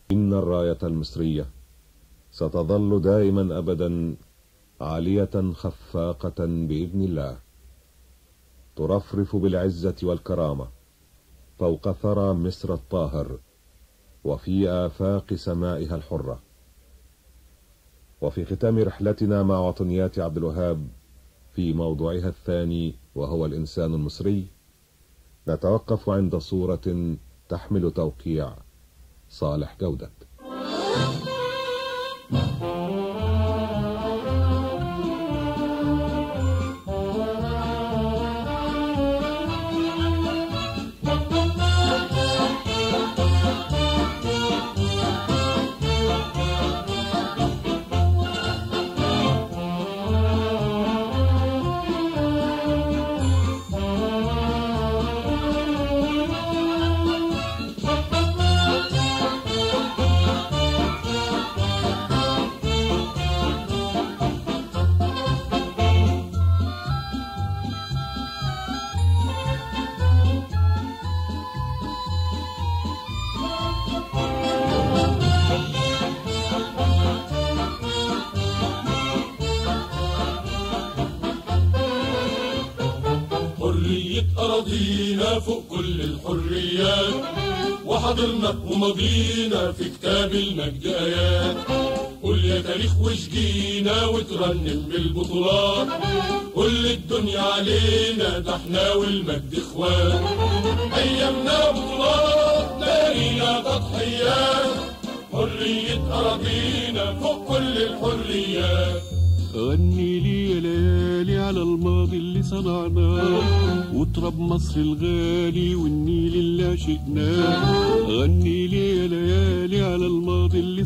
إن الراية المصرية ستظل دائما أبدا عالية خفاقة بإذن الله ترفرف بالعزة والكرامة فوق ثرى مصر الطاهر وفي آفاق سمائها الحرة وفي ختام رحلتنا مع وطنيات عبد الوهاب في موضوعها الثاني وهو الإنسان المصري نتوقف عند صورة تحمل توقيع صالح جودة حرية أراضينا فوق كل الحريات وحضرنا وماضينا في كتاب المجد آيات قول يا تاريخ وشجينا وترنم بالبطولات قول الدنيا علينا ده احنا والمجد اخوات ايامنا بطولات ليالينا تضحيات حرية أراضينا فوق كل الحريات غني لي يا ليالي على الماضي اللي صنعناه وتراب مصر الغالي والنيل اللي عشقناه غني لي يا ليالي على الماضي اللي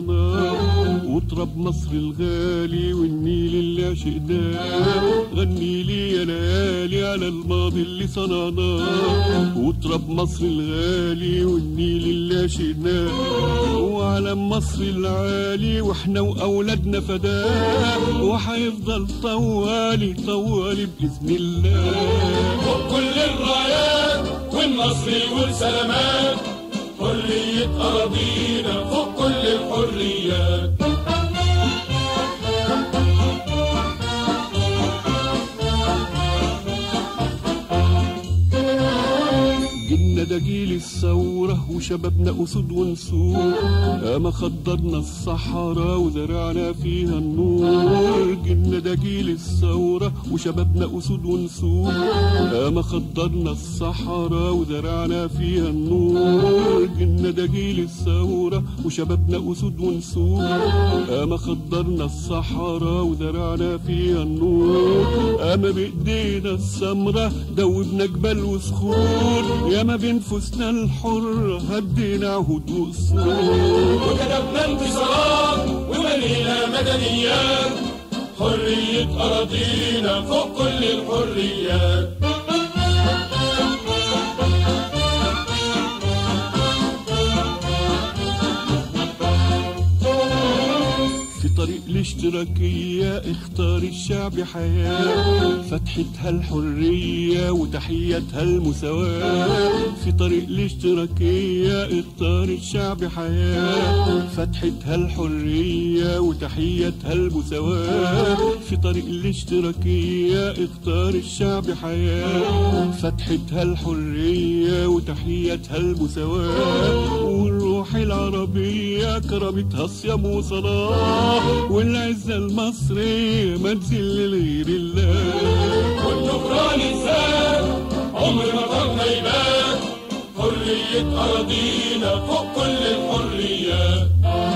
صنعناه وتراب مصر الغالي والنيل اللي عشقناه غني لي يا ليالي على الماضي اللي صنعناه وتراب مصر الغالي والنيل اللي عشقناه وعلم مصر العالي واحنا واولادنا فداه وحيفضل طوالي طوالي باذن الله فوق كل الرايات والنصر والسلامات حرية أراضينا فوق كل الحريات جيلنا ده جيل الثورة وشبابنا أسود ونسور أما خضرنا الصحراء وزرعنا فيها النور جيلنا ده جيل الثورة وشبابنا أسود ونسور أما خضرنا الصحراء وزرعنا فيها النور جيلنا ده جيل الثورة وشبابنا أسود ونسور أما خضرنا الصحراء وزرعنا فيها النور أما بإيدينا السمرة دوبنا جبال وصخور ياما بنفوسنا الحرة هدينا عهود وقصور وكتبنا انتصارات وبنينا مدنيات حرية أراضينا فوق كل الحريات في طريق الاشتراكية اختار الشعب حياة فتحتها الحرية وتحيتها المساواة في طريق الاشتراكية اختار الشعب حياة فتحتها الحرية وتحيتها المساواة في طريق الاشتراكية اختار الشعب حياة فتحتها الحرية وتحيتها المساواة والروح العربية كرمتها الصيام وصلاة والعزة المصرية ما تذل لغير الله والنكران إنسان عمر ما طرنا يبان حرية أراضينا فوق كل الحريات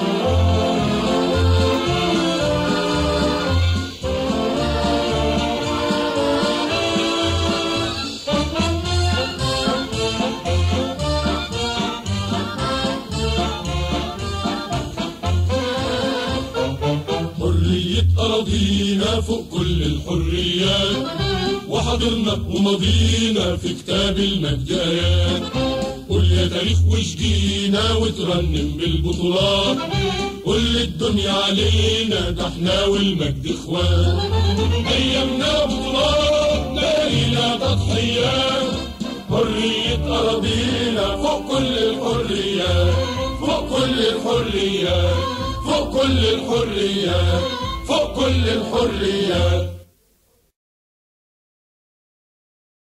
حرية أراضينا فوق كل الحريات وحضرنا وماضينا في كتاب المجد آيات قول يا تاريخ وشجينا وترنم بالبطولات قول الدنيا علينا ده احنا والمجد اخوات ايامنا بطولات ليالينا تضحيات حرية أراضينا فوق كل الحريات فوق فوق كل الحريات فوق كل الحريات فوق كل الحريات